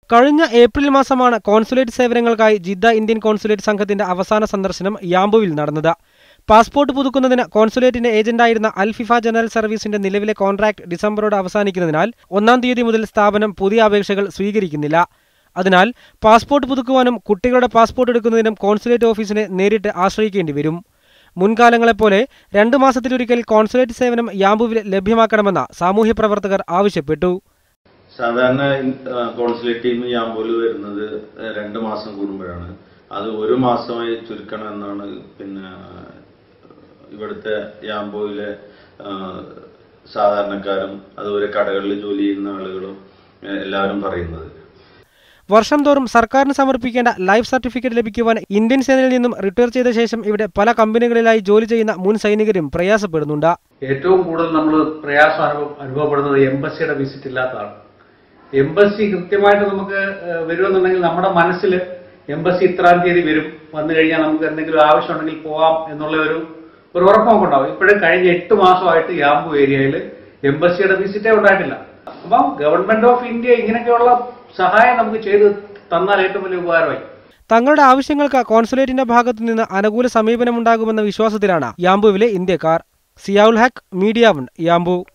കഴിഞ്ഞ ഏപ്രിൽ മാസമാണ് കോൺസുലേറ്റ് സേവനങ്ങൾക്കായി ജിദ്ദ ഇന്ത്യൻ കോൺസുലേറ്റ് സംഘത്തിന്റെ അവസാന സന്ദർശനം യാംബുവിൽ നടന്നത് പാസ്പോർട്ട് പുതുക്കുന്നതിന് കോൺസുലേറ്റിന്റെ ഏജന്റായിരുന്ന അൽഫിഫ ജനറൽ സർവീസിന്റെ നിലവിലെ കോൺട്രാക്ട് ഡിസംബറോട് അവസാനിക്കുന്നതിനാൽ ഒന്നാം തീയതി മുതൽ സ്ഥാപനം പുതിയ അപേക്ഷകൾ സ്വീകരിക്കുന്നില്ല അതിനാൽ പാസ്പോർട്ട് പുതുക്കുവാനും കുട്ടികളുടെ പാസ്പോർട്ട് എടുക്കുന്നതിനും കോൺസുലേറ്റ് ഓഫീസിനെ നേരിട്ട് ആശ്രയിക്കേണ്ടി വരും മുൻകാലങ്ങളെപ്പോലെ രണ്ടു മാസത്തിലൊരിക്കൽ കോൺസുലേറ്റ് സേവനം യാംബുവിൽ ലഭ്യമാക്കണമെന്ന് സാമൂഹ്യ പ്രവർത്തകർ ആവശ്യപ്പെട്ടു സാധാരണ കോൺസുലേറ്റ് ടീം യാമ്പോയിൽ വരുന്നത് ഏഹ്, രണ്ട് മാസം കൂടുമ്പോഴാണ് അത് ഒരു മാസമായി ചുരുക്കണം എന്നാണ് പിന്നെ ഇവിടുത്തെ യാമ്പോയിലെ ആഹ്, സാധാരണക്കാരും അതുപോലെ കടകളിൽ ജോലി ചെയ്യുന്ന ആളുകളും ഏഹ്, എല്ലാവരും പറയുന്നത് വർഷം തോറും സർക്കാരിന് സമർപ്പിക്കേണ്ട ലൈഫ് സർട്ടിഫിക്കറ്റ് ലഭിക്കുവാൻ ഇന്ത്യൻ സേനയിൽ നിന്നും റിട്ടയർ ചെയ്ത ശേഷം ഇവിടെ പല കമ്പനികളിലായി ജോലി ചെയ്യുന്ന മുൻ സൈനികരും പ്രയാസപ്പെടുന്നുണ്ട് ഏറ്റവും കൂടുതൽ നമ്മൾ പ്രയാസം അനുഭവ അനുഭവപ്പെടുന്നത് എംബസിയുടെ വിസിറ്റ് ഇല്ലാത്തതാണ് എംബസി കൃത്യമായിട്ട് നമുക്ക് ഏഹ്, വരുമെന്നുണ്ടെങ്കിൽ നമ്മുടെ മനസ്സിൽ എംബസി ഇത്രാം തീയതി വരും വന്നു കഴിഞ്ഞാൽ നമുക്ക് എന്തെങ്കിലും ആവശ്യമുണ്ടെങ്കിൽ പോവാം എന്നുള്ള ഒരു ഒരു ഉറപ്പ് നമുക്കുണ്ടാവും ഇപ്പോഴും കഴിഞ്ഞ എട്ട് മാസമായിട്ട് യാമ്പു ഏരിയയിൽ എംബസിയുടെ വിസിറ്റേ ഉണ്ടായിട്ടില്ല അപ്പം ഗവൺമെന്റ് ഓഫ് ഇന്ത്യ ഇങ്ങനെയൊക്കെയുള്ള സഹായം നമുക്ക് ചെയ്ത് തന്നാൽ ഏറ്റവും വലിയ ഉപകാരമായി തങ്ങളുടെ ആവശ്യങ്ങൾക്ക് കോൺസുലേറ്റിന്റെ ഭാഗത്തു നിന്ന് അനുകൂല സമീപനമുണ്ടാകുമെന്ന വിശ്വാസത്തിലാണ് യാംബുവിലെ ഇന്ത്യക്കാർ Ziaul Haq media one Yanbu